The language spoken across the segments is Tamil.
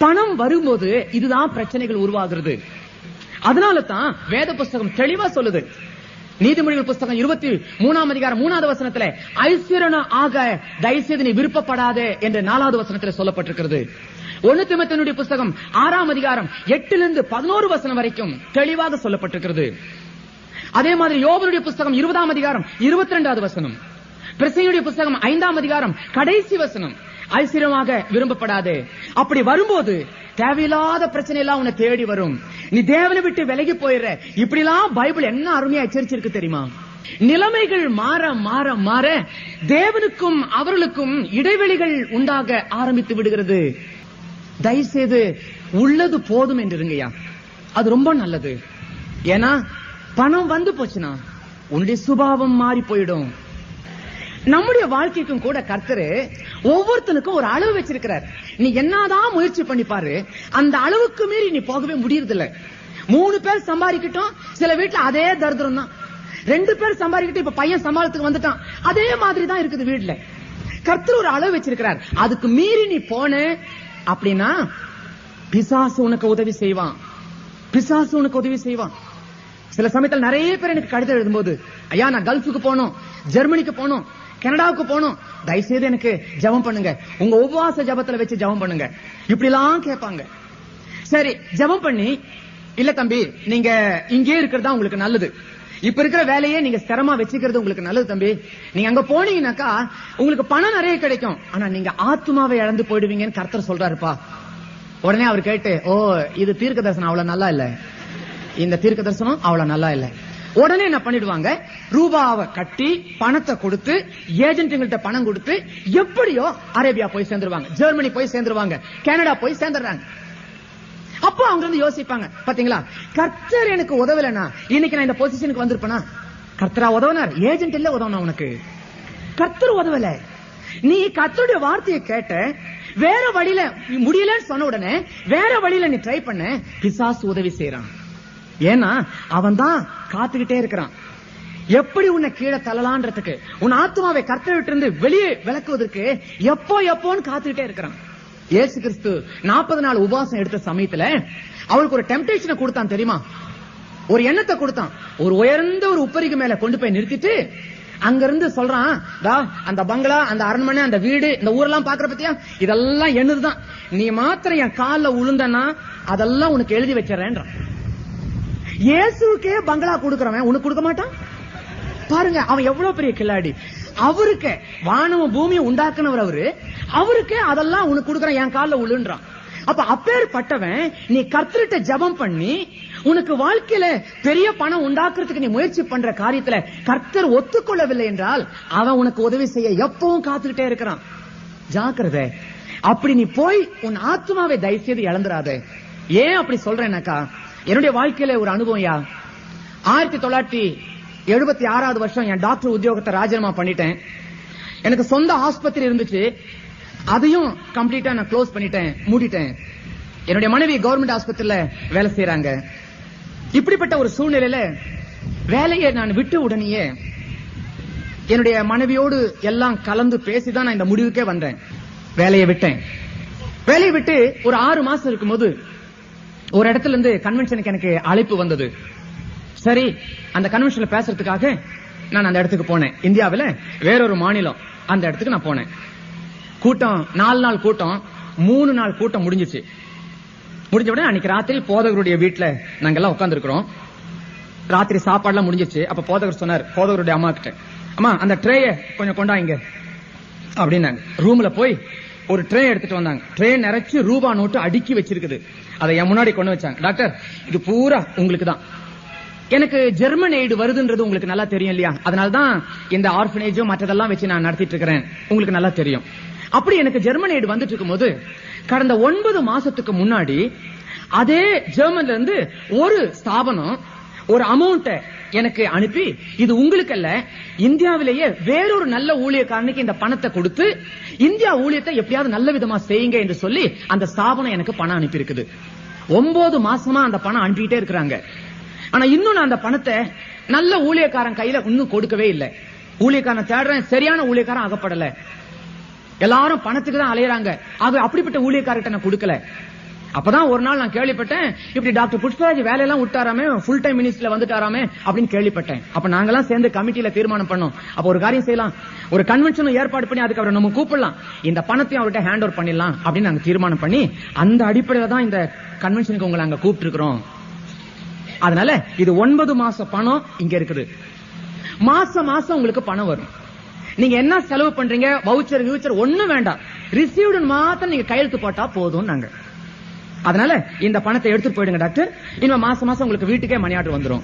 பணம் வரும்போது இதுதான் பிரச்சனைகள் உருவாகிறது அதனால தான் வேத புஸ்தகம் தெளிவா சொல்லுது நீதிமொழிகள் புஸ்தகம் இருபத்தி மூணாம் அதிகாரம் மூணாவது வசனத்துல ஐஸ்வரன ஆக தயவுசெய்து நீ விருப்பப்படாதே என்று நாலாவது வசனத்துல சொல்லப்பட்டிருக்கிறது ஒண்ணு திமுத்தினுடைய புஸ்தகம் ஆறாம் அதிகாரம் எட்டுல இருந்து பதினோரு வசனம் வரைக்கும் தெளிவாக சொல்லப்பட்டிருக்கிறது அதே மாதிரி யோபனுடைய புஸ்தகம் இருபதாம் அதிகாரம் இருபத்தி ரெண்டாவது வசனம் பிரசையுடைய புஸ்தகம் ஐந்தாம் அதிகாரம் கடைசி வசனம் ஐஸ்வர்யமாக விரும்பப்படாது அப்படி வரும்போது தேவையில்லாத பிரச்சனை எல்லாம் உன்னை தேடி வரும் நீ தேவனை விட்டு விலகி போயிடுற இப்படிலாம் பைபிள் என்ன அருமையா எச்சரிச்சிருக்கு தெரியுமா நிலைமைகள் மாற மாற மாற தேவனுக்கும் அவர்களுக்கும் இடைவெளிகள் உண்டாக ஆரம்பித்து விடுகிறது தயவுசெய்து உள்ளது போதும் என்று இருங்கய்யா அது ரொம்ப நல்லது ஏன்னா பணம் வந்து போச்சுன்னா உன்னுடைய சுபாவம் மாறி போயிடும் நம்முடைய வாழ்க்கைக்கும் கூட கர்த்தரு ஒவ்வொருத்தனுக்கும் ஒரு அளவு வச்சிருக்கிறார் நீ என்னதான் முயற்சி பண்ணி பாரு அந்த அளவுக்கு மீறி நீ போகவே முடியறது இல்ல மூணு பேர் சம்பாதிக்கட்டும் சில வீட்டுல அதே தரித்திரம் தான் ரெண்டு பேர் சம்பாதிக்கட்டும் இப்ப பையன் சம்பாளத்துக்கு வந்துட்டான் அதே மாதிரி தான் இருக்குது வீட்டுல கர்த்தர் ஒரு அளவு வச்சிருக்கிறார் அதுக்கு மீறி நீ போன அப்படின்னா பிசாசு உனக்கு உதவி செய்வான் பிசாசு உனக்கு உதவி செய்வான் சில சமயத்தில் நிறைய பேர் எனக்கு கடிதம் எழுதும்போது ஐயா நான் கல்ஃபுக்கு போகணும் ஜெர்மனிக்கு போகணும் கனடாவுக்கு போகணும் தயவுசெய்து எனக்கு ஜெபம் பண்ணுங்க உங்க உபவாச ஜெபத்துல வச்சு ஜெபம் பண்ணுங்க இப்படி எல்லாம் கேட்பாங்க சரி ஜெபம் பண்ணி இல்ல தம்பி நீங்க இங்கே இருக்கிறதா உங்களுக்கு நல்லது இப்ப இருக்கிற வேலையே நீங்க ஸ்திரமா வச்சுக்கிறது உங்களுக்கு நல்லது தம்பி நீங்க அங்க போனீங்கன்னாக்கா உங்களுக்கு பணம் நிறைய கிடைக்கும் ஆனா நீங்க ஆத்மாவை இழந்து போயிடுவீங்கன்னு கர்த்தர் சொல்றாருப்பா உடனே அவர் கேட்டு ஓ இது தீர்க்க தரிசனம் அவ்வளவு நல்லா இல்ல இந்த தீர்க்க தரிசனம் அவ்வளவு நல்லா இல்ல உடனே என்ன பண்ணிடுவாங்க ரூபாவை கட்டி பணத்தை கொடுத்து ஏஜென்ட்டுங்கள்ட்ட பணம் கொடுத்து எப்படியோ அரேபியா போய் சேர்ந்துருவாங்க ஜெர்மனி போய் சேர்ந்துருவாங்க கனடா போய் சேர்ந்துடுறாங்க அப்போ அவங்க வந்து யோசிப்பாங்க பாத்தீங்களா கர்த்தர் எனக்கு உதவலனா இன்னைக்கு நான் இந்த பொசிஷனுக்கு வந்திருப்பேனா கர்த்தரா உதவனார் ஏஜென்ட் இல்ல உதவனா உனக்கு கர்த்தர் உதவல நீ கர்த்தருடைய வார்த்தையை கேட்ட வேற வழியில முடியலன்னு சொன்ன உடனே வேற வழியில நீ ட்ரை பண்ண பிசாசு உதவி செய்யறான் ஏன்னா அவன் தான் காத்துக்கிட்டே இருக்கிறான் எப்படி உன்னை கீழே தள்ளலான்றதுக்கு உன் ஆத்மாவை கர்த்தர் விட்டு இருந்து வெளியே விளக்குவதற்கு எப்போ எப்போன்னு காத்துக்கிட்டே இருக்கிறான் இயேசு கிறிஸ்து நாற்பது நாள் உபவாசம் எடுத்த சமயத்துல அவருக்கு ஒரு டெம்டேஷனை கொடுத்தான் தெரியுமா ஒரு எண்ணத்தை கொடுத்தான் ஒரு உயர்ந்த ஒரு உப்பரிக்கு மேல கொண்டு போய் நிறுத்திட்டு அங்க இருந்து சொல்றான் டா அந்த பங்களா அந்த அரண்மனை அந்த வீடு இந்த ஊரெல்லாம் பாக்குற பத்தியா இதெல்லாம் என்னதுதான் நீ மாத்திரம் என் கால்ல உளுந்தனா அதெல்லாம் உனக்கு எழுதி வச்சிடறேன்றான் இயேசுக்கே பங்களா கொடுக்கறவன் உனக்கு கொடுக்க மாட்டான் பாருங்க அவன் எவ்வளவு பெரிய கில்லாடி அவருக்கு வானமும் பூமியை உண்டாக்குனவர் அவரு அவருக்கே அதெல்லாம் உனக்கு கொடுக்கறேன் என் கால்ல உளுன்றான் அப்ப அப்பேற்பட்டவன் நீ கர்த்தர்கிட்ட ஜெபம் பண்ணி உனக்கு வாழ்க்கையில பெரிய பணம் உண்டாக்குறதுக்கு நீ முயற்சி பண்ற காரியத்துல கர்த்தர் ஒத்துக்கொள்ளவில்லை என்றால் அவன் உனக்கு உதவி செய்ய எப்பவும் காத்துக்கிட்டே இருக்கிறான் ஜாக்கிரதை அப்படி நீ போய் உன் ஆத்மாவை தயவுசெய்து இழந்துராத ஏன் அப்படி சொல்றேன்னாக்கா என்னுடைய வாழ்க்கையில ஒரு அனுபவம் யா ஆயிரத்தி தொள்ளாயிரத்தி எழுபத்தி ஆறாவது வருஷம் என் டாக்டர் உத்தியோகத்தை ராஜினாமா பண்ணிட்டேன் எனக்கு சொந்த ஆஸ்பத்திரி இருந்துச்சு அதையும் கம்ப்ளீட்டா நான் க்ளோஸ் பண்ணிட்டேன் மூடிட்டேன் என்னுடைய மனைவி கவர்மெண்ட் ஆஸ்பத்திரியில வேலை செய்யறாங்க இப்படிப்பட்ட ஒரு சூழ்நிலையில வேலையை நான் விட்டு உடனேயே என்னுடைய மனைவியோடு எல்லாம் கலந்து பேசிதான் நான் இந்த முடிவுக்கே வந்தேன் வேலையை விட்டேன் வேலையை விட்டு ஒரு ஆறு மாசம் இருக்கும்போது ஒரு இடத்துல இருந்து கன்வென்ஷனுக்கு எனக்கு அழைப்பு வந்தது சரி அந்த கன்வென்ஷன்ல பேசுறதுக்காக நான் அந்த இடத்துக்கு போனேன் இந்தியாவில் வேறொரு மாநிலம் அந்த இடத்துக்கு நான் போனேன் கூட்டம் நாலு நாள் கூட்டம் மூணு நாள் கூட்டம் முடிஞ்சிச்சு முடிஞ்ச உடனே அன்னைக்கு ராத்திரி போதகருடைய வீட்டுல நாங்க எல்லாம் உட்கார்ந்து ராத்திரி சாப்பாடுலாம் முடிஞ்சிச்சு அப்ப போதகர் சொன்னார் போதகருடைய அம்மா கிட்ட அம்மா அந்த ட்ரேய கொஞ்சம் கொண்டாங்க அப்படின்னாங்க ரூம்ல போய் ஒரு ட்ரே எடுத்துட்டு வந்தாங்க ட்ரே நிறைச்சு ரூபா நோட்டு அடுக்கி வச்சிருக்குது அதை என் முன்னாடி கொண்டு வச்சாங்க டாக்டர் இது பூரா உங்களுக்கு தான் எனக்கு ஜெர்மன் எய்டு வருதுன்றது உங்களுக்கு நல்லா தெரியும் இல்லையா அதனாலதான் இந்த ஆர்பனேஜும் மற்றதெல்லாம் வச்சு நான் நடத்திட்டு இருக்கிறேன் உங்களுக்கு நல்லா தெரியும் அப்படி எனக்கு ஜெர்மன் எய்டு வந்துட்டு இருக்கும்போது கடந்த ஒன்பது மாசத்துக்கு முன்னாடி அதே ஜெர்மன்ல இருந்து ஒரு ஸ்தாபனம் ஒரு அமௌண்ட எனக்கு அனுப்பி இது உங்களுக்கு அல்ல இந்தியாவிலேயே வேறொரு நல்ல ஊழியக்காரனுக்கு இந்த பணத்தை கொடுத்து இந்தியா ஊழியத்தை எப்படியாவது நல்ல விதமா செய்யுங்க என்று சொல்லி அந்த ஸ்தாபனம் எனக்கு பணம் அனுப்பி இருக்குது ஒன்பது மாசமா அந்த பணம் அனுப்பிட்டே இருக்கிறாங்க ஆனா இன்னும் நான் அந்த பணத்தை நல்ல ஊழியக்காரன் கையில இன்னும் கொடுக்கவே இல்லை ஊழியக்காரன் தேடுறேன் சரியான ஊழியக்காரன் அகப்படல எல்லாரும் பணத்துக்கு தான் அலையறாங்க ஆக அப்படிப்பட்ட ஊழியக்காரர்கிட்ட நான் கொடுக்கல அப்பதான் ஒரு நாள் நான் கேள்விப்பட்டேன் இப்படி டாக்டர் புஷ்பராஜ் வேலையெல்லாம் விட்டாராமே ஃபுல் டைம் மினிஸ்ட்ல வந்துட்டாராமே அப்படின்னு கேள்விப்பட்டேன் அப்ப நாங்கெல்லாம் சேர்ந்து கமிட்டியில தீர்மானம் பண்ணோம் அப்ப ஒரு காரியம் செய்யலாம் ஒரு கன்வென்ஷன் ஏற்பாடு பண்ணி அதுக்கு அவரை நம்ம கூப்பிடலாம் இந்த பணத்தையும் அவர்கிட்ட ஹேண்ட் ஓவர் பண்ணிடலாம் அப்படின்னு நாங்க தீர்மானம் பண்ணி அந்த அடிப்படையில தான் இந்த கன்வென்ஷனுக்கு உங்களை அங்க கூப்பிட்டு இருக்கிறோம் அதனால இது ஒன்பது மாச பணம் இங்க இருக்குது மாசம் மாசம் உங்களுக்கு பணம் வரும் நீங்க என்ன செலவு பண்றீங்க வவுச்சர் விவுச்சர் ஒண்ணும் வேண்டாம் ரிசீவ்டு மாத்திரம் நீங்க கையெழுத்து போட்டா போதும் நாங்க அதனால இந்த பணத்தை எடுத்துட்டு போயிடுங்க டாக்டர் இனிமே மாசம் மாசம் உங்களுக்கு வீட்டுக்கே மணி ஆர்டர் வந்துரும்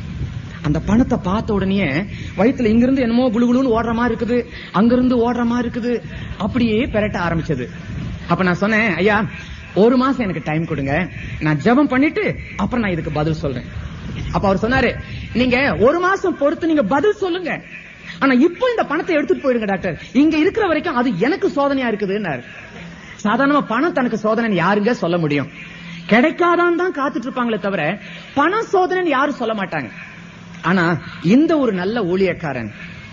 அந்த பணத்தை பார்த்த உடனே வயித்துல இங்கிருந்து என்னமோ குளுகுளுன்னு ஓடுற மாதிரி இருக்குது அங்கிருந்து ஓடுற மாதிரி இருக்குது அப்படியே பெரட்ட ஆரம்பிச்சது அப்ப நான் சொன்னேன் ஐயா ஒரு மாசம் எனக்கு டைம் கொடுங்க நான் ஜெபம் பண்ணிட்டு அப்புறம் நான் இதுக்கு பதில் சொல்றேன் அப்ப அவர் சொன்னாரு நீங்க ஒரு மாசம் பொறுத்து நீங்க பதில் சொல்லுங்க ஆனா இப்போ இந்த பணத்தை எடுத்துட்டு போயிடுங்க டாக்டர் இங்க இருக்கிற வரைக்கும் அது எனக்கு சோதனையா இருக்குதுன்னாரு சாதாரணமா பணம் தனக்கு சோதனை யாருங்க சொல்ல முடியும் கிடைக்காதான் தான் காத்துட்டு இருப்பாங்களே தவிர பண சோதனை யாரும் சொல்ல மாட்டாங்க ஆனா இந்த ஒரு நல்ல ஊழியக்காரன்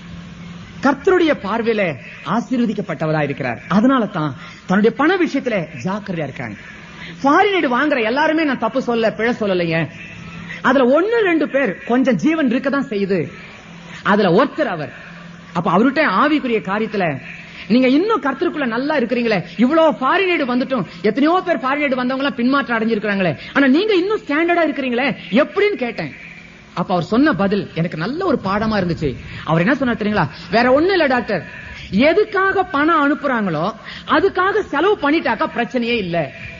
கர்த்தருடைய பார்வையில ஆசீர்வதிக்கப்பட்டவரா இருக்கிறார் அதனால தான் தன்னுடைய பண விஷயத்துல ஜாக்கிரதையா இருக்காங்க ஃபாரின் வாங்குற எல்லாருமே நான் தப்பு சொல்ல பிழை சொல்லலைங்க அதுல ஒன்னு ரெண்டு பேர் கொஞ்சம் ஜீவன் இருக்கதான் செய்யுது அதுல ஒருத்தர் அவர் அப்ப அவர்கிட்ட ஆவிக்குரிய காரியத்துல நீங்க இன்னும் கர்த்தருக்குள்ள நல்லா இருக்கிறீங்களே இவ்வளவு ஃபாரின் வந்துட்டும் எத்தனையோ பேர் ஃபாரின் வந்தவங்க எல்லாம் பின்மாற்றம் அடைஞ்சிருக்காங்களே ஆனா நீங்க இன்னும் ஸ்டாண்டர்டா இருக்கிறீங்களே எப்படின்னு கேட்டேன் அப்ப அவர் சொன்ன பதில் எனக்கு நல்ல ஒரு பாடமா இருந்துச்சு அவர் என்ன சொன்னார் தெரியுங்களா வேற ஒண்ணு இல்ல டாக்டர் எதுக்காக பணம் அனுப்புறாங்களோ அதுக்காக செலவு பண்ணிட்டாக்கா பிரச்சனையே இல்ல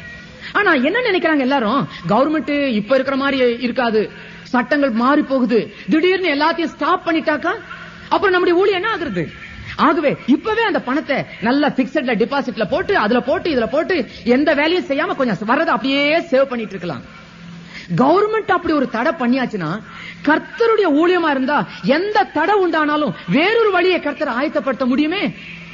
ஆனா என்ன நினைக்கிறாங்க எல்லாரும் கவர்மெண்ட் இப்ப இருக்கிற மாதிரி இருக்காது சட்டங்கள் மாறி போகுது திடீர்னு எல்லாத்தையும் ஸ்டாப் பண்ணிட்டாக்கா அப்புறம் நம்முடைய ஊழியம் என்ன ஆகுறது ஆகவே இப்பவே அந்த பணத்தை நல்ல பிக்சட்ல டெபாசிட்ல போட்டு அதுல போட்டு இதுல போட்டு எந்த வேலையும் செய்யாம கொஞ்சம் வரதை அப்படியே சேவ் பண்ணிட்டு இருக்கலாம் கவர்மெண்ட் அப்படி ஒரு தடை பண்ணியாச்சுன்னா கர்த்தருடைய ஊழியமா இருந்தா எந்த தடை உண்டானாலும் வேறொரு வழியை கர்த்தர் ஆயத்தப்படுத்த முடியுமே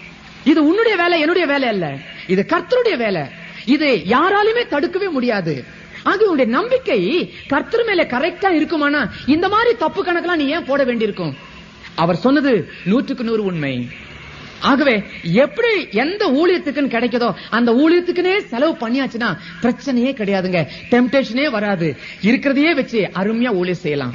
இது உன்னுடைய வேலை என்னுடைய வேலை அல்ல இது கர்த்தருடைய வேலை இது யாராலுமே தடுக்கவே முடியாது ஆக உன்னுடைய நம்பிக்கை கர்த்தர் மேல கரெக்டா இருக்குமானா இந்த மாதிரி தப்பு கணக்கெல்லாம் நீ ஏன் போட வேண்டியிருக்கும் அவர் சொன்னது நூற்றுக்கு நூறு உண்மை ஆகவே எப்படி எந்த ஊழியத்துக்குன்னு கிடைக்குதோ அந்த ஊழியத்துக்குனே செலவு பண்ணியாச்சுன்னா பிரச்சனையே கிடையாதுங்க டெம்டேஷனே வராது இருக்கிறதையே வச்சு அருமையா ஊழியம் செய்யலாம்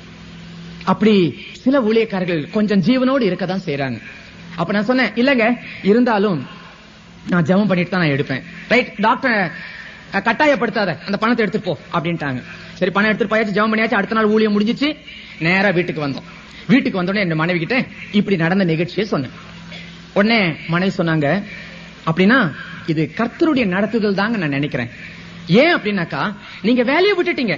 அப்படி சில ஊழியக்காரர்கள் கொஞ்சம் ஜீவனோடு இருக்கதான் செய்யறாங்க அப்ப நான் சொன்னேன் இல்லங்க இருந்தாலும் நான் ஜெபம் பண்ணிட்டு தான் நான் எடுப்பேன் ரைட் டாக்டர் அஹ், கட்டாயப்படுத்தாத அந்த பணத்தை எடுத்துட்டு போ அப்படின்ட்டாங்க சரி பணம் எடுத்துட்டு போயாச்சு ஜெபம் பண்ணியாச்சு அடுத்த நாள் ஊழியம் முடிஞ்சிச்சு நேரா வீட்டுக்கு வந்தோம் வீட்டுக்கு வந்தோடனே என் மனைவி கிட்ட இப்படி நடந்த நிகழ்ச்சியை சொன்னேன் உடனே மனைவி சொன்னாங்க அப்படின்னா இது கர்த்தருடைய நடத்துதல் தாங்க நான் நினைக்கிறேன் ஏன் அப்படின்னாக்கா நீங்க வேலையை விட்டுட்டீங்க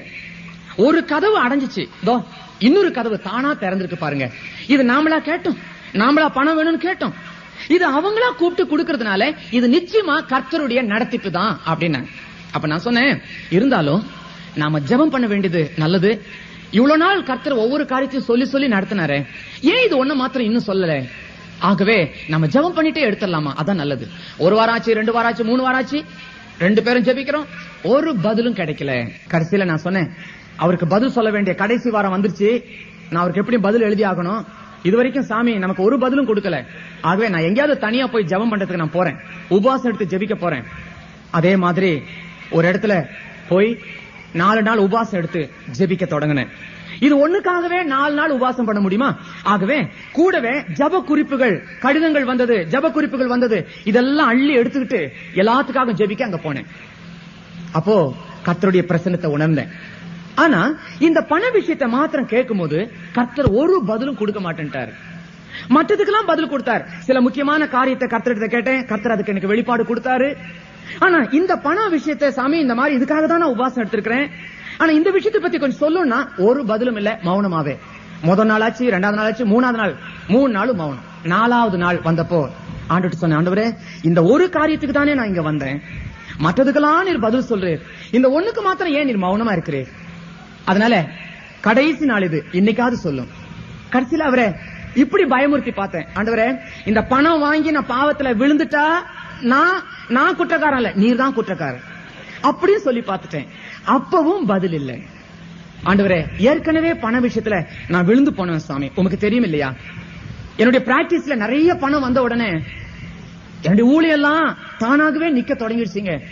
ஒரு கதவு அடைஞ்சிச்சு தோ இன்னொரு கதவு தானா திறந்திருக்கு பாருங்க இது நாமளா கேட்டோம் நாமளா பணம் வேணும்னு கேட்டோம் இது அவங்களா கூப்பிட்டு கொடுக்கறதுனால இது நிச்சயமா கர்த்தருடைய நடத்திப்பு தான் அப்படின்னாங்க அப்ப நான் சொன்னேன் இருந்தாலும் நாம ஜெபம் பண்ண வேண்டியது நல்லது இவ்வளவு நாள் கர்த்தர் ஒவ்வொரு காரியத்தையும் சொல்லி சொல்லி நடத்தினாரே ஏன் இது ஒண்ணு மாத்திரம் இன்னும் சொல்லல ஆகவே நம்ம ஜெபம் பண்ணிட்டே எடுத்துடலாமா அதான் நல்லது ஒரு வாரம் ஆச்சு ரெண்டு வாரம் ஆச்சு மூணு வாரம் ஆச்சு ரெண்டு பேரும் ஜெபிக்கிறோம் ஒரு பதிலும் கிடைக்கல கடைசியில நான் சொன்னேன் அவருக்கு பதில் சொல்ல வேண்டிய கடைசி வாரம் வந்துருச்சு நான் அவருக்கு எப்படி பதில் எழுதி ஆகணும் இது வரைக்கும் சாமி நமக்கு ஒரு பதிலும் கொடுக்கல ஆகவே நான் எங்கேயாவது தனியா போய் ஜெபம் பண்றதுக்கு நான் போறேன் உபவாசம் எடுத்து ஜெபிக்க போறேன் அதே மாதிரி ஒரு இடத்துல போய் நாலு நாள் உபவாசம் எடுத்து ஜெபிக்க தொடங்கினேன் இது ஒண்ணுக்காகவே நாலு நாள் உபவாசம் பண்ண முடியுமா ஆகவே கூடவே ஜப குறிப்புகள் கடிதங்கள் வந்தது ஜப குறிப்புகள் வந்தது இதெல்லாம் அள்ளி எடுத்துக்கிட்டு எல்லாத்துக்காக ஜெபிக்க அங்க போனேன் அப்போ கர்த்தருடைய பிரசன்னத்தை உணர்ந்தேன் ஆனா இந்த பண விஷயத்தை மாத்திரம் கேட்கும்போது கர்த்தர் ஒரு பதிலும் கொடுக்க மாட்டேன்ட்டாரு மற்றதுக்கெல்லாம் பதில் கொடுத்தார் சில முக்கியமான காரியத்தை கர்த்தர்கிட்ட கேட்டேன் கர்த்தர் அதுக்கு எனக்கு வெளிப்பாடு கொடுத்தாரு ஆனா இந்த பண விஷயத்தை சாமி இந்த மாதிரி இதுக்காக தான் நான் உபாசம் எடுத்திருக்கிறேன் ஆனா இந்த விஷயத்தை பத்தி கொஞ்சம் சொல்லணும்னா ஒரு பதிலும் இல்ல மௌனமாவே முதல் நாள் ஆச்சு ரெண்டாவது நாள் ஆச்சு மூணாவது நாள் மூணு நாளும் மௌனம் நாலாவது நாள் வந்தப்போ ஆண்டுட்டு சொன்னேன் ஆண்டவரே இந்த ஒரு காரியத்துக்கு தானே நான் இங்க வந்தேன் மற்றதுக்கெல்லாம் நீர் பதில் சொல்றீர் இந்த ஒண்ணுக்கு மாத்திரம் ஏன் நீர் மௌனமா இருக்கிறீர் அதனால கடைசி நாள் இது இன்னைக்காவது சொல்லும் கடைசியில அவரை இப்படி பயமுறுத்தி பார்த்தேன் ஆண்டவரே இந்த பணம் வாங்கி நான் பாவத்துல விழுந்துட்டா நான் நான் குற்றக்காரன் இல்ல நீர் தான் குற்றக்காரன் அப்படின்னு சொல்லி பார்த்துட்டேன் அப்பவும் பதில் இல்லை ஆண்டவரே ஏற்கனவே பண விஷயத்துல நான் விழுந்து போனேன் சாமி உமக்கு தெரியும் இல்லையா என்னுடைய பிராக்டிஸ்ல நிறைய பணம் வந்த உடனே என்னுடைய ஊழியெல்லாம் தானாகவே நிக்க தொடங்கிடுச்சுங்க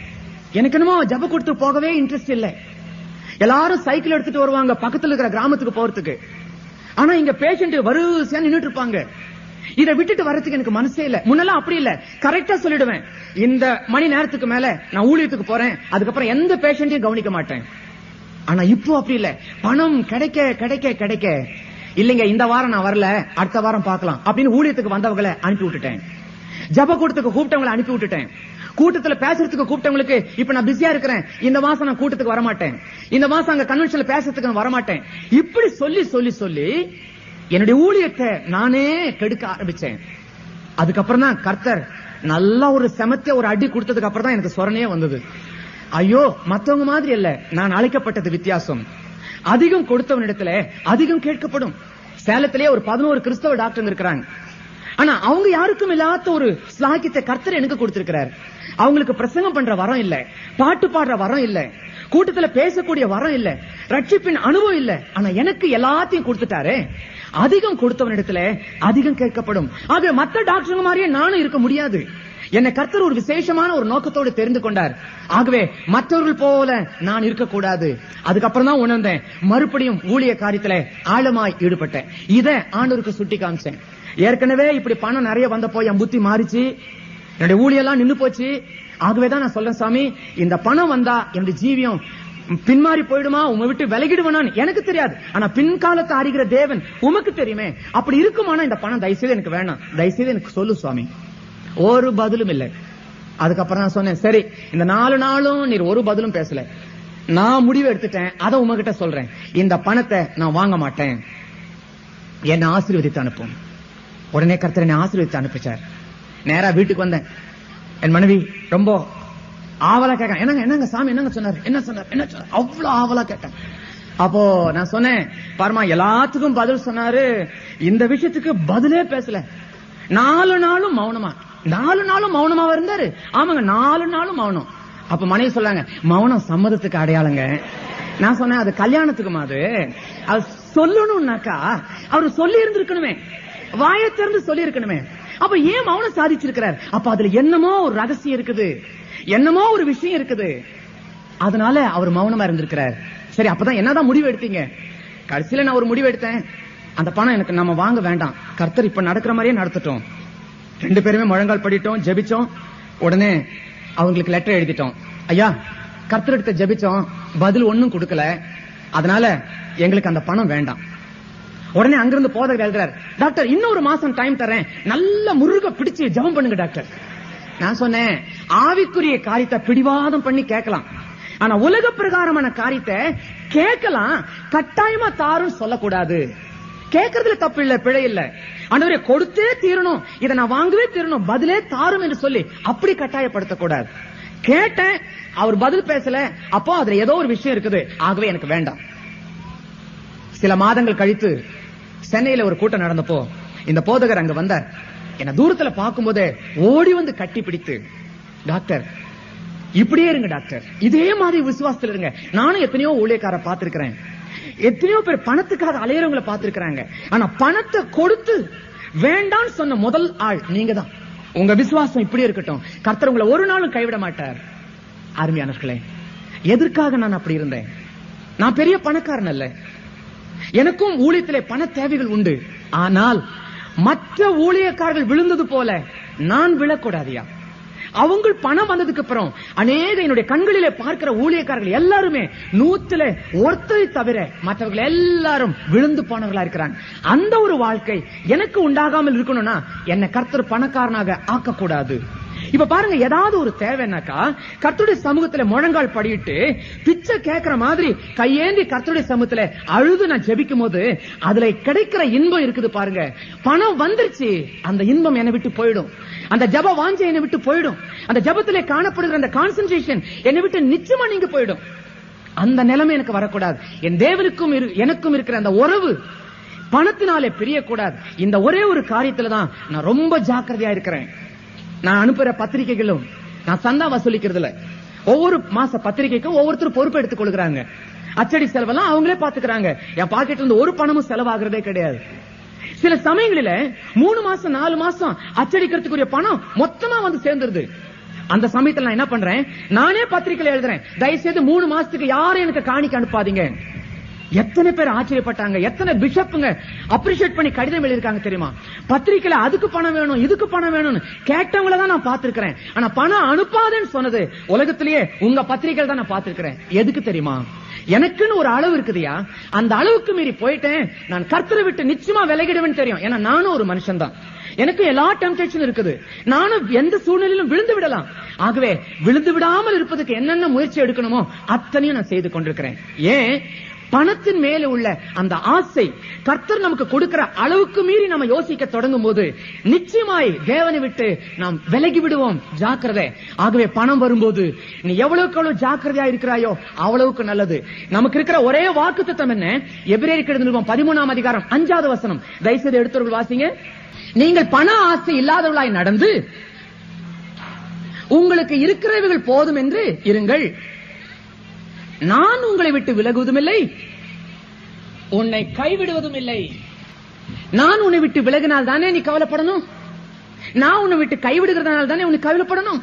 எனக்கு என்னமோ ஜப கொடுத்து போகவே இன்ட்ரெஸ்ட் இல்ல எல்லாரும் சைக்கிள் எடுத்துட்டு வருவாங்க பக்கத்துல இருக்கிற கிராமத்துக்கு போறதுக்கு ஆனா இங்க பேஷண்ட் வரிசையா நின்னுட்டு இருப்பாங்க இத விட்டுட்டு வர்றதுக்கு எனக்கு மனசே இல்ல முன்னெல்லாம் அப்படி இல்ல கரெக்டா சொல்லிடுவேன் இந்த மணி நேரத்துக்கு மேல நான் ஊழியத்துக்கு போறேன் அதுக்கப்புறம் எந்த பேஷண்டையும் கவனிக்க மாட்டேன் ஆனா இப்போ அப்படி இல்ல பணம் கிடைக்க கிடைக்க கிடைக்க இல்லைங்க இந்த வாரம் நான் வரல அடுத்த வாரம் பார்க்கலாம் அப்படின்னு ஊழியத்துக்கு வந்தவங்களை அனுப்பி விட்டுட்டேன் ஜப கூட்டத்துக்கு கூப்பிட்டவங்களை அனுப்பி விட்டுட்டேன் கூட்டத்துல பேசுறதுக்கு கூப்பிட்டவங்களுக்கு இப்ப நான் பிஸியா இருக்கிறேன் இந்த மாசம் நான் கூட்டத்துக்கு வர மாட்டேன் இந்த மாசம் அங்க கன்வென்ஷன்ல பேசுறதுக்கு நான் வர மாட்டேன் இப்படி சொல்லி சொல்லி சொல்லி என்னுடைய ஊழியத்தை நானே கெடுக்க ஆரம்பிச்சேன் அதுக்கப்புறம் தான் கர்த்தர் நல்லா ஒரு செமத்திய ஒரு அடி கொடுத்ததுக்கு அப்புறம் தான் எனக்கு சொரணையே வந்தது ஐயோ மத்தவங்க மாதிரி இல்ல நான் அழைக்கப்பட்டது வித்தியாசம் அதிகம் கொடுத்தவனிடத்துல அதிகம் கேட்கப்படும் சேலத்திலே ஒரு பதினோரு கிறிஸ்தவ டாக்டர் இருக்கிறாங்க ஆனா அவங்க யாருக்கும் இல்லாத ஒரு ஸ்லாக்கியத்தை கர்த்தர் எனக்கு கொடுத்திருக்கிறார் அவங்களுக்கு பிரசங்கம் பண்ற வரம் இல்ல பாட்டு பாடுற வரம் இல்ல கூட்டத்துல பேசக்கூடிய வரம் இல்ல ரட்சிப்பின் அனுபவம் இல்ல ஆனா எனக்கு எல்லாத்தையும் கொடுத்துட்டாரே அதிகம் கொடுத்தவனிடத்துல அதிகம் கேட்கப்படும் ஆக மத்த டாக்டருங்க மாதிரியே நானும் இருக்க முடியாது என்னை கர்த்தர் ஒரு விசேஷமான ஒரு நோக்கத்தோடு தெரிந்து கொண்டார் ஆகவே மற்றவர்கள் போல நான் இருக்கக்கூடாது அதுக்கப்புறம் தான் உணர்ந்தேன் மறுபடியும் ஊழிய காரியத்துல ஆழமாய் ஈடுபட்டேன் இத ஆண்டவருக்கு சுட்டி காமிச்சேன் ஏற்கனவே இப்படி பணம் நிறைய வந்தப்போ என் புத்தி மாறிச்சு என்னுடைய ஊழியெல்லாம் நின்னு போச்சு ஆகவே தான் நான் சொல்றேன் சாமி இந்த பணம் வந்தா என்னுடைய ஜீவியம் பின்மாறி போயிடுமா உங்க விட்டு விலகிடுவேனான்னு எனக்கு தெரியாது ஆனா பின்காலத்தை அறிகிற தேவன் உமக்கு தெரியுமே அப்படி இருக்குமானா இந்த பணம் தயவுசெய்து எனக்கு வேணாம் தயவுசெய்து எனக்கு சொல்லு சுவாமி ஒரு பதிலும் இல்லை அதுக்கப்புறம் நான் சொன்னேன் சரி இந்த நாலு நாளும் நீர் ஒரு பதிலும் பேசல நான் முடிவு எடுத்துட்டேன் அதை உங்ககிட்ட சொல்றேன் இந்த பணத்தை நான் வாங்க மாட்டேன் என்ன ஆசீர்வதித்து அனுப்பும் உடனே கர்த்தர் என்னை ஆசீர்வதித்து அனுப்பிச்சார் நேரா வீட்டுக்கு வந்தேன் என் மனைவி ரொம்ப ஆவலா கேட்க என்னங்க என்னங்க சாமி என்னங்க சொன்னார் என்ன சொன்னார் என்ன சொன்னார் அவ்வளவு ஆவலா கேட்டேன் அப்போ நான் சொன்னேன் பாருமா எல்லாத்துக்கும் பதில் சொன்னாரு இந்த விஷயத்துக்கு பதிலே பேசல நாலு நாளும் மௌனமா நாலு நாளும் மௌனமா இருந்தாரு ஆமாங்க நாலு நாளும் மௌனம் அப்ப மனைவி சொல்லாங்க மௌனம் சம்மதத்துக்கு அடையாளங்க நான் சொன்னேன் அது கல்யாணத்துக்கு அது அது சொல்லணும்னாக்கா அவரு சொல்லி இருந்திருக்கணுமே வாயை திறந்து சொல்லி இருக்கணுமே அப்ப ஏன் மௌனம் சாதிச்சிருக்கிறார் அப்ப அதுல என்னமோ ஒரு ரகசியம் இருக்குது என்னமோ ஒரு விஷயம் இருக்குது அதனால அவர் மௌனமா இருந்திருக்கிறார் சரி அப்பதான் என்னதான் முடிவு எடுத்தீங்க கடைசியில நான் ஒரு முடிவு எடுத்தேன் அந்த பணம் எனக்கு நம்ம வாங்க வேண்டாம் கர்த்தர் இப்ப நடக்கிற மாதிரியே நடத்தட்டும் ரெண்டு பேருமே முழங்கால் படிட்டோம் ஜெபிச்சோம் உடனே அவங்களுக்கு லெட்டர் எழுதிட்டோம் ஐயா கர்த்தர் எடுத்த ஜெபிச்சோம் பதில் ஒண்ணும் கொடுக்கல அதனால எங்களுக்கு அந்த பணம் வேண்டாம் உடனே அங்கிருந்து போதகர் எழுதுறார் டாக்டர் இன்னொரு மாசம் டைம் தரேன் நல்ல முருக பிடிச்சு ஜெபம் பண்ணுங்க டாக்டர் நான் சொன்னேன் ஆவிக்குரிய காரியத்தை பிடிவாதம் பண்ணி கேட்கலாம் ஆனா உலக பிரகாரமான காரியத்தை கேட்கலாம் கட்டாயமா தாரும் சொல்லக்கூடாது கேட்கறதுல தப்பு இல்ல பிழை இல்ல ஆண்டவரே கொடுத்தே தீரணும் இதை நான் வாங்கவே தீரணும் பதிலே தாரும் என்று சொல்லி அப்படி கட்டாயப்படுத்த கூடாது கேட்டேன் அவர் பதில் பேசல அப்போ அதுல ஏதோ ஒரு விஷயம் இருக்குது ஆகவே எனக்கு வேண்டாம் சில மாதங்கள் கழித்து சென்னையில ஒரு கூட்டம் நடந்தப்போ இந்த போதகர் அங்க வந்தார் என்ன தூரத்துல பார்க்கும்போதே ஓடி வந்து கட்டி பிடித்து டாக்டர் இப்படியே இருங்க டாக்டர் இதே மாதிரி விசுவாசத்துல இருங்க நானும் எத்தனையோ ஊழியக்கார பார்த்திருக்கிறேன் எத்தனையோ பேர் பணத்துக்காக அலையறவங்களை பார்த்திருக்கிறாங்க ஆனா பணத்தை கொடுத்து வேண்டான்னு சொன்ன முதல் ஆள் நீங்க தான் உங்க விசுவாசம் இப்படி இருக்கட்டும் கர்த்தர் உங்களை ஒரு நாளும் கைவிட மாட்டார் அருமையானவர்களே எதற்காக நான் அப்படி இருந்தேன் நான் பெரிய பணக்காரன் அல்ல எனக்கும் ஊழியத்திலே பண தேவைகள் உண்டு ஆனால் மற்ற ஊழியக்காரர்கள் விழுந்தது போல நான் விழக்கூடாதியா அவங்க பணம் வந்ததுக்கு அப்புறம் அநேக என்னுடைய கண்களிலே பார்க்கிற ஊழியக்காரர்கள் எல்லாருமே நூத்துல ஒருத்தரை தவிர மற்றவர்கள் எல்லாரும் விழுந்து போனவர்களா இருக்கிறாங்க அந்த ஒரு வாழ்க்கை எனக்கு உண்டாகாமல் இருக்கணும்னா என்ன கர்த்தர் பணக்காரனாக ஆக்கக்கூடாது இப்ப பாருங்க ஏதாவது ஒரு தேவைன்னாக்கா கர்த்தருடைய சமூகத்துல முழங்கால் படியிட்டு பிச்சை கேட்கிற மாதிரி கையேந்தி கர்த்தருடைய சமூகத்துல அழுது நான் ஜெபிக்கும் போது அதுல கிடைக்கிற இன்பம் இருக்குது பாருங்க பணம் வந்துருச்சு அந்த இன்பம் என்னை விட்டு போயிடும் அந்த ஜப வாஞ்சை என்னை விட்டு போயிடும் அந்த ஜபத்திலே காணப்படுகிற அந்த கான்சென்ட்ரேஷன் என்னை விட்டு நிச்சயமா நீங்க போயிடும் அந்த நிலைமை எனக்கு வரக்கூடாது என் தேவனுக்கும் இரு- எனக்கும் இருக்கிற அந்த உறவு பணத்தினாலே பிரியக்கூடாது இந்த ஒரே ஒரு காரியத்துல தான் நான் ரொம்ப ஜாக்கிரதையா இருக்கிறேன் நான் அனுப்புற பத்திரிகைகளும் நான் சந்தா வசூலிக்கிறது இல்ல ஒவ்வொரு மாச பத்திரிகைக்கும் ஒவ்வொருத்தரும் பொறுப்பு எடுத்துக் கொள்கிறாங்க அச்சடி செலவெல்லாம் அவங்களே பாத்துக்கிறாங்க என் பாக்கெட்ல இருந்து ஒரு பணமும் செலவாகிறதே கிடையாது சில சமயங்களில மூணு மாசம் நாலு மாசம் அச்சடிக்கிறதுக்குரிய பணம் மொத்தமா வந்து சேர்ந்துருது அந்த சமயத்துல நான் என்ன பண்றேன் நானே பத்திரிக்கையில எழுதுறேன் தயவுசெய்து மூணு மாசத்துக்கு யாரும் எனக்கு காணிக்க அனுப்பாதீங்க எத்தனை பேர் ஆச்சரியப்பட்டாங்க எத்தனை பிஷப்புங்க அப்ரிஷியேட் பண்ணி கடிதம் எழுதிருக்காங்க தெரியுமா பத்திரிக்கையில அதுக்கு பணம் வேணும் இதுக்கு பணம் வேணும்னு கேட்டவங்கள தான் நான் பார்த்திருக்கிறேன் ஆனா பணம் அனுப்பாதேன்னு சொன்னது உலகத்திலேயே உங்க பத்திரிக்கையில தான் நான் பார்த்திருக்கிறேன் எதுக்கு தெரியுமா எனக்குன்னு ஒரு அளவு இருக்குதுயா அந்த அளவுக்கு மீறி போயிட்டேன் நான் கர்த்தரை விட்டு நிச்சயமா விலகிடுவேன்னு தெரியும் ஏன்னா நானும் ஒரு மனுஷன் தான் எனக்கு எல்லா டெம்டேஷன் இருக்குது நானும் எந்த சூழ்நிலையிலும் விழுந்து விடலாம் ஆகவே விழுந்து விடாமல் இருப்பதுக்கு என்னென்ன முயற்சி எடுக்கணுமோ அத்தனையும் நான் செய்து கொண்டிருக்கிறேன் ஏன் பணத்தின் மேல உள்ள அந்த ஆசை கர்த்தர் நமக்கு கொடுக்கிற அளவுக்கு மீறி நம்ம யோசிக்க தொடங்கும் போது நிச்சயமாய் தேவனை விட்டு நாம் விலகி விடுவோம் ஜாக்கிரதை ஆகவே பணம் வரும்போது நீ எவ்வளவுக்கு எவ்வளவு ஜாக்கிரதையா இருக்கிறாயோ அவ்வளவுக்கு நல்லது நமக்கு இருக்கிற ஒரே வாக்குத்தத்தம் என்ன எபிரேயருக்கு எழுதிருக்கோம் பதிமூணாம் அதிகாரம் அஞ்சாவது வசனம் தயவுசெய்து எடுத்தவர்கள் வாசிங்க நீங்கள் பண ஆசை இல்லாதவர்களாய் நடந்து உங்களுக்கு இருக்கிறவைகள் போதும் என்று இருங்கள் நான் உங்களை விட்டு விலகுவதும் இல்லை உன்னை கைவிடுவதும் இல்லை நான் உன்னை விட்டு விலகினால் தானே நீ கவலைப்படணும் நான் உன்னை விட்டு கைவிடுகிறதுனால தானே உன்னை கவலைப்படணும்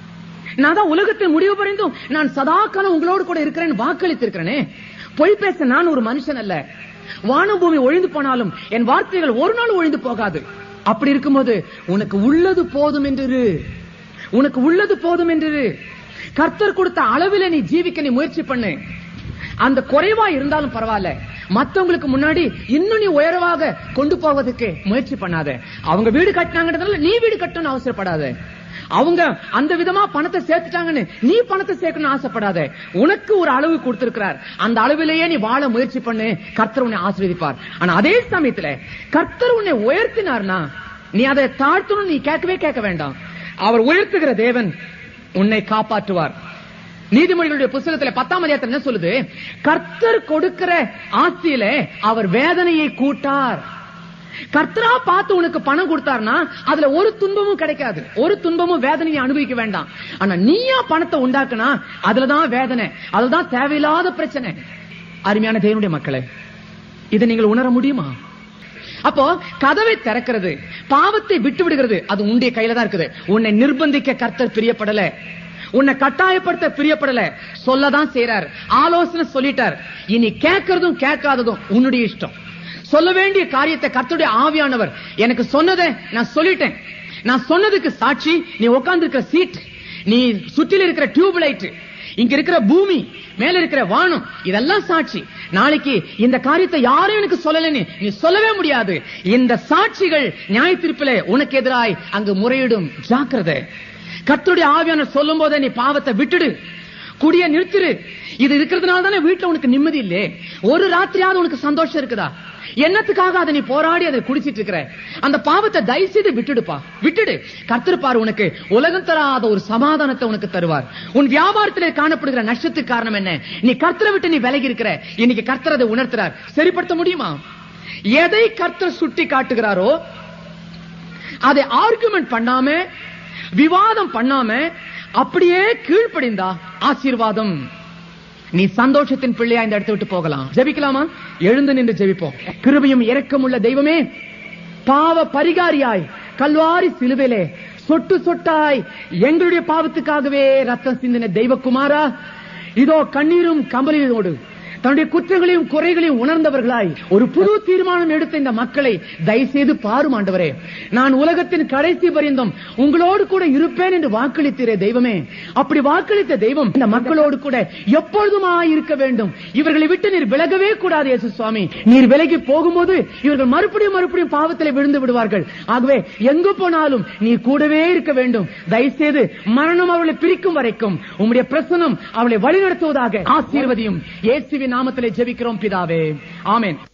நான் தான் உலகத்தில் முடிவு பறிந்தும் நான் சதா காலம் உங்களோடு கூட இருக்கிறேன் வாக்களித்திருக்கிறேனே பொய் பேச நான் ஒரு மனுஷன் அல்ல வானம் பூமி ஒழிந்து போனாலும் என் வார்த்தைகள் ஒரு நாள் ஒழிந்து போகாது அப்படி இருக்கும்போது உனக்கு உள்ளது போதும் என்று இரு. உனக்கு உள்ளது போதும் என்று இரு. கர்த்தர் கொடுத்த அளவில் நீ ஜீவிக்க நீ முயற்சி பண்ணு அந்த குறைவா இருந்தாலும் பரவாயில்ல மத்தவங்களுக்கு முன்னாடி இன்னும் நீ உயர்வாக கொண்டு போவதற்கு முயற்சி பண்ணாத அவங்க வீடு கட்டினாங்கன்றதுனால நீ வீடு கட்டணும்னு அவசரப்படாத அவங்க அந்த விதமா பணத்தை சேர்த்துட்டாங்கன்னு நீ பணத்தை சேர்க்கணும்னு ஆசைப்படாத உனக்கு ஒரு அளவு கொடுத்திருக்கிறார் அந்த அளவிலேயே நீ வாழ முயற்சி பண்ணு கர்த்தர் உன்னை ஆசீர்வதிப்பார் ஆனா அதே சமயத்துல கர்த்தர் உன்னை உயர்த்தினார்னா நீ அதை தாழ்த்தணும் நீ கேட்கவே கேட்க வேண்டாம் அவர் உயர்த்துகிற தேவன் உன்னை காப்பாற்றுவார் நீதிமொழிகளுடைய புஸ்தகத்துல பத்தாம் அதிகாரத்துல என்ன சொல்லுது கர்த்தர் கொடுக்கிற ஆட்சியில அவர் வேதனையை கூட்டார் கர்த்தரா பார்த்து உனக்கு பணம் கொடுத்தாருன்னா அதுல ஒரு துன்பமும் கிடைக்காது ஒரு துன்பமும் வேதனையை அனுபவிக்க வேண்டாம் ஆனா நீயா பணத்தை உண்டாக்குனா அதுலதான் வேதனை அதுதான் தேவையில்லாத பிரச்சனை அருமையான தேவனுடைய மக்களே இதை நீங்கள் உணர முடியுமா அப்போ கதவை திறக்கிறது பாவத்தை விட்டு விடுகிறது அது உன்னுடைய கையில தான் இருக்குது உன்னை நிர்பந்திக்க கர்த்தர் பிரியப்படல உன்னை கட்டாயப்படுத்த பிரியப்படல சொல்லதான் செய்றார் ஆலோசனை சொல்லிட்டார் இனி கேட்கறதும் கேட்காததும் உன்னுடைய இஷ்டம் சொல்ல வேண்டிய காரியத்தை கர்த்தருடைய ஆவியானவர் எனக்கு சொன்னதை நான் சொல்லிட்டேன் நான் சொன்னதுக்கு சாட்சி நீ உட்கார்ந்து சீட் நீ சுற்றில இருக்கிற டியூப் லைட் இங்க இருக்கிற பூமி மேல இருக்கிற வானம் இதெல்லாம் சாட்சி நாளைக்கு இந்த காரியத்தை யாரும் எனக்கு சொல்லலன்னு நீ சொல்லவே முடியாது இந்த சாட்சிகள் நியாய தீர்ப்பிலே உனக்கு எதிராய் அங்கு முறையிடும் ஜாக்கிரதை கர்த்தருடைய ஆவியானவர் சொல்லும் போதே நீ பாவத்தை விட்டுடு குடிய நிறுத்திரு இது இருக்கிறதுனால தானே வீட்டுல உனக்கு நிம்மதி இல்லையே ஒரு ராத்திரியாவது உனக்கு சந்தோஷம் இருக்குதா என்னத்துக்காக அதை நீ போராடி அதை குடிச்சிட்டு இருக்கிற அந்த பாவத்தை தயவு செய்து விட்டுடுப்பா விட்டுடு கர்த்தருப்பார் உனக்கு உலகம் தராத ஒரு சமாதானத்தை உனக்கு தருவார் உன் வியாபாரத்திலே காணப்படுகிற நஷ்டத்துக்கு காரணம் என்ன நீ கர்த்தரை விட்டு நீ விலகி இருக்கிற இன்னைக்கு கர்த்தர் அதை உணர்த்துறார் சரிப்படுத்த முடியுமா எதை கர்த்தர் சுட்டி காட்டுகிறாரோ அதை ஆர்குமெண்ட் பண்ணாம விவாதம் பண்ணாம அப்படியே கீழ்ப்படிந்தா ஆசீர்வாதம் நீ சந்தோஷத்தின் பிள்ளையா இந்த இடத்தை விட்டு போகலாம் ஜெபிக்கலாமா எழுந்து நின்று ஜெபிப்போம் கிருபையும் இரக்கமுள்ள தெய்வமே பாவ பரிகாரியாய் கல்வாரி சிலுவிலே சொட்டு சொட்டாய் எங்களுடைய பாவத்துக்காகவே ரத்தம் சிந்தின தெய்வகுமாரா இதோ கண்ணீரும் கம்பளியோடு தன்னுடைய குற்றங்களையும் குறைகளையும் உணர்ந்தவர்களாய் ஒரு புது தீர்மானம் எடுத்த இந்த மக்களை தயவுசெய்து பாரும் ஆண்டவரே நான் உலகத்தின் கடைசி பரியந்தம் உங்களோடு கூட இருப்பேன் என்று வாக்களித்தீரே தெய்வமே அப்படி வாக்களித்த தெய்வம் இந்த மக்களோடு கூட எப்பொழுதுமா இருக்க வேண்டும் இவர்களை விட்டு நீர் விலகவே கூடாது இயேசு சுவாமி நீர் விலகி போகும்போது இவர்கள் மறுபடியும் மறுபடியும் பாவத்திலே விழுந்து விடுவார்கள் ஆகவே எங்கு போனாலும் நீர் கூடவே இருக்க வேண்டும் தயவுசெய்து மரணம் அவளை பிரிக்கும் வரைக்கும் உம்முடைய பிரசனம் அவளை வழிநடத்துவதாக ஆசீர்வதியும் இயேசுவின் நாமத்திலே ஜெபிக்கிறோம் பிதாவே ஆமென்